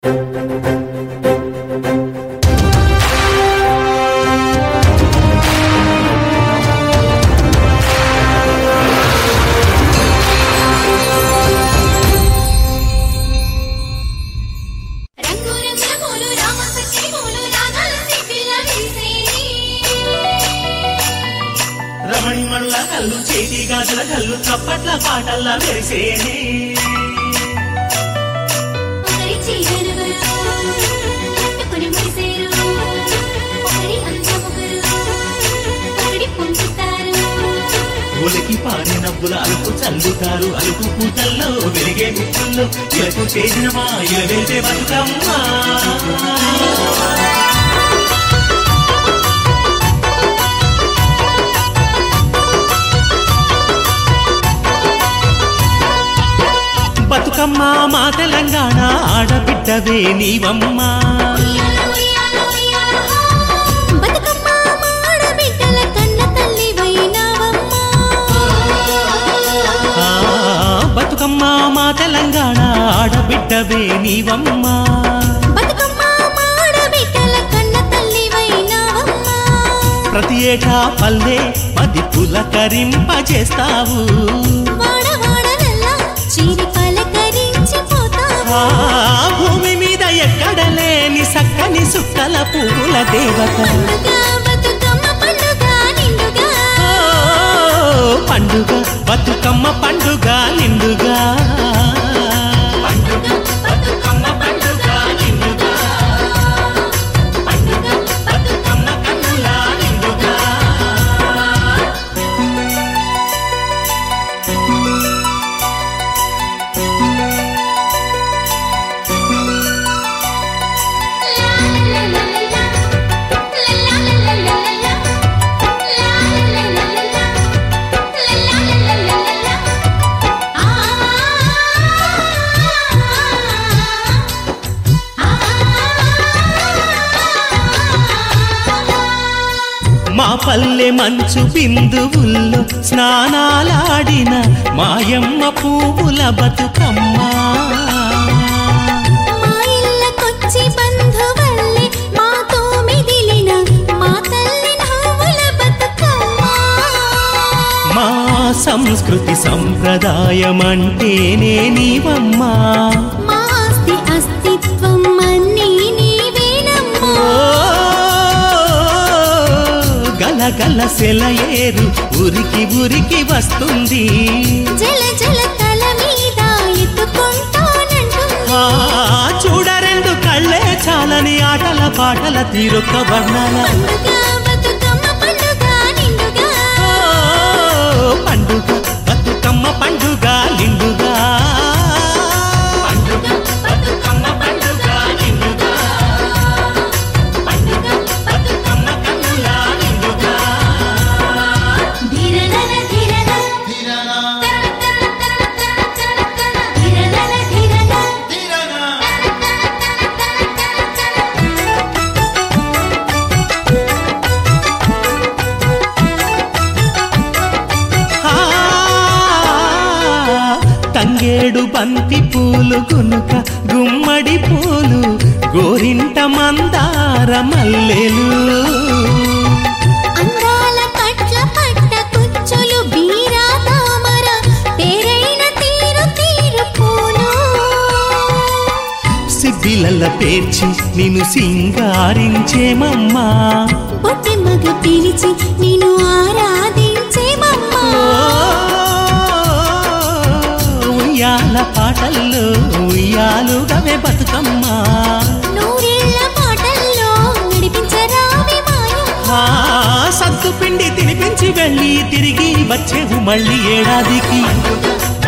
రంగురంగుల పూలు రామసక్తి పూలు రాగాల సిపిల్ల వేసేని రమణిమణుల కళ్ళు చేతి గాజుల కళ్ళు చప్పట్ల పాటల్లా మెరిసేనే ఒకరి చీరనెవరు కట్టుకొని మురిసేరు ఒకరి అందముగరు ఒకరి పొందుతారు ఒలికి పాని నవ్వుల అలుపు చల్లుతారు అలుపు పూతల్లో వెలిగే ముక్కుల్లో ఇలకు చేసిన మా ఇలవెళ్తే బతుకమ్మా బతుకమ్మ మా తెలంగాణ ఆడబిడ్డవే నీవమ్మా ఉయ్యాల ఉయ్యాల ఉయ్యాల బతుకమ్మ మాడబిడ్డల కన్న తల్లి వైనావమ్మ ఆ, బతుకమ్మ మా తెలంగాణ ఆడబిడ్డవే నీవమ్మా బతుకమ్మ మాడబిడ్డల కన్న తల్లి వైనావమ్మ ప్రతి ఏటా పల్లె పది పులకరింపజేస్తావు వాడవాడలల్లా చీరి పలకరించి పోతావా ఆ భూమి మీద ఎక్కడ లేని సక్కని సుక్కల పువ్వుల దేవత పండుగ బతుకమ్మ పండుగ నిండుగా ఓ, పండుగ బతుకమ్మ పండుగ నిండుగా పండుగ బతుకమ్మ పండుగ నిండుగా పండుగ బతుకమ్మ కన్నుల నిండుగా మా పల్లె మంచు బిందువుల్లో స్నానాలాడిన మాయమ్మ పువ్వుల బతుకమ్మ మా ఇళ్ళకొచ్చి బంధువల్లే మాతో మిగిలిన మా తల్లి నవ్వుల బతుకమ్మ మా సంస్కృతి సంప్రదాయం అంటేనే నీవమ్మా మా ఆస్తి అస్తిత్వం అన్నీ నీవేనమ్మా ఓ, గలగల సెలయేరు ఉరికి ఉరికి వస్తుంది జల జల తల మీద ఎత్తుకుంటానంటుంది ఆ చూడ రెండు కళ్ళే చాలని ఆటల పాటల తీరొక్క వర్ణాల పండుగ బతుకమ్మ పండుగ నిండుగా ఓ, పండుగ బతుకమ్మ పండుగ నిండుగా పండుగ బతుకమ్మ పండుగ నిండుగా పండుగ బతుకమ్మ కన్నుల నిండుగా ధిరనన ధిరన ధిరనన ధిరన ఆ, తంగేడు బంతి పూలు గునుక గుమ్మడి పూలు గోరింట మందార మల్లెలు అందాల పట్ల పట్ట కుచ్చులు బీరా తామర పేరైన తీరు తీరు పూలు సిబ్బిలల్ల పేర్చి నిన్ను సింగారించేమమ్మా బొట్టె మగ పిలిచి నిన్ను ఆరాధించేమమ్మా ఓ, ఉయ్యాల పాటల్లో ఉయ్యాలుగవే బతుకమ్మా నూరేళ్ల పాటల్లో నడిపించరావి మాయమ్మ ఆ సత్తు పిండి తినిపించి వెళ్ళి తిరిగి వచ్చేవు మళ్ళీ ఏడాదికి